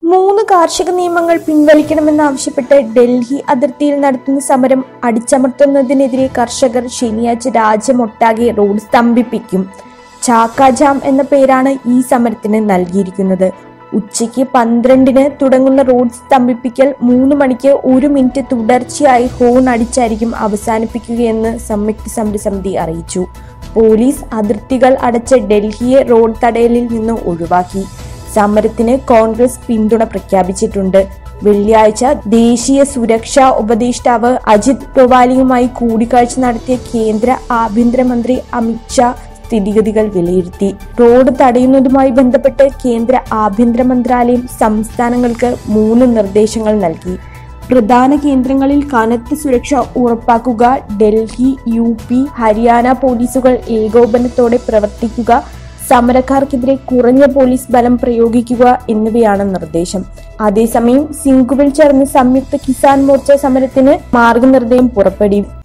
മൂന്ന് കാർഷിക നിയമങ്ങൾ പിൻവലിക്കണമെന്നാവശ്യപ്പെട്ട് ഡൽഹി അതിർത്തിയിൽ നടത്തുന്ന സമരം അടിച്ചമർത്തുന്നതിനെതിരെ കർഷകർ ശനിയാഴ്ച രാജ്യമൊട്ടാകെ റോഡ് സ്തംഭിപ്പിക്കും ചാക്ക ജാം എന്ന പേരാണ് ഈ സമരത്തിന് നൽകിയിരിക്കുന്നത് ഉച്ചയ്ക്ക് പന്ത്രണ്ടിന് തുടങ്ങുന്ന റോഡ് സ്തംഭിപ്പിക്കൽ മൂന്ന് മണിക്ക് ഒരു മിനിറ്റ് തുടർച്ചയായി ഹോൺ അടിച്ചായിരിക്കും അവസാനിപ്പിക്കുകയെന്ന് സംയുക്ത സമരസമിതി അറിയിച്ചു പോലീസ് അതിർത്തികൾ അടച്ച ഡൽഹിയെ റോഡ് തടയലിൽ നിന്ന് ഒഴിവാക്കി സമരത്തിന് കോൺഗ്രസ് പിന്തുണ പ്രഖ്യാപിച്ചിട്ടുണ്ട് വെള്ളിയാഴ്ച ദേശീയ സുരക്ഷാ ഉപദേഷ്ടാവ് അജിത് ഡോവാലിയുമായി കൂടിക്കാഴ്ച നടത്തിയ കേന്ദ്ര ആഭ്യന്തരമന്ത്രി അമിത്ഷാ സ്ഥിതിഗതികൾ വിലയിരുത്തി റോഡ് തടയുന്നതുമായി ബന്ധപ്പെട്ട് കേന്ദ്ര ആഭ്യന്തര മന്ത്രാലയം സംസ്ഥാനങ്ങൾക്ക് മൂന്ന് നിർദ്ദേശങ്ങൾ നൽകി പ്രധാന കേന്ദ്രങ്ങളിൽ കനത്ത സുരക്ഷ ഉറപ്പാക്കുക ഡൽഹി യു പി ഹരിയാന പോലീസുകൾ ഏകോപനത്തോടെ പ്രവർത്തിക്കുക സമരക്കാർക്കെതിരെ കുറഞ്ഞ പോലീസ് ബലം പ്രയോഗിക്കുക എന്നിവയാണ് നിർദ്ദേശം അതേസമയം സിംഗുവിൽ ചേർന്ന സംയുക്ത കിസാൻ മോർച്ച സമരത്തിന് മാർഗനിർദ്ദേശം പുറപ്പെടുവി